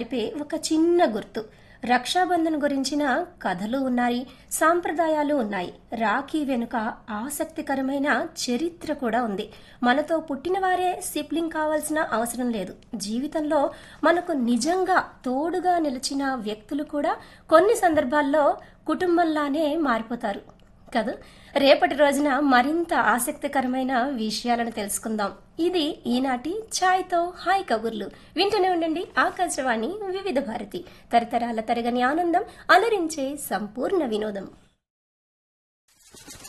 కలిపే ఒక చిన్న గుర్తు రక్షాబంధన్ గురించిన కథలు ఉన్నాయి సాంప్రదాయాలు ఉన్నాయి రాఖీ వెనుక ఆసక్తికరమైన చరిత్ర కూడా ఉంది మనతో పుట్టిన వారే సిప్లింగ్ కావాల్సిన అవసరం లేదు జీవితంలో మనకు నిజంగా తోడుగా నిలిచిన వ్యక్తులు కూడా కొన్ని సందర్భాల్లో కుటుంబంలానే మారిపోతారు కదా రేపటి రోజున మరింత ఆసక్తికరమైన విషయాలను తెలుసుకుందాం ఇది ఈనాటి ఛాయ్తో హాయ్ కబుర్లు వింటూనే ఉండండి ఆకాశవాణి వివిధ భారతి తరతరాల తరగని ఆనందం అలరించే సంపూర్ణ వినోదం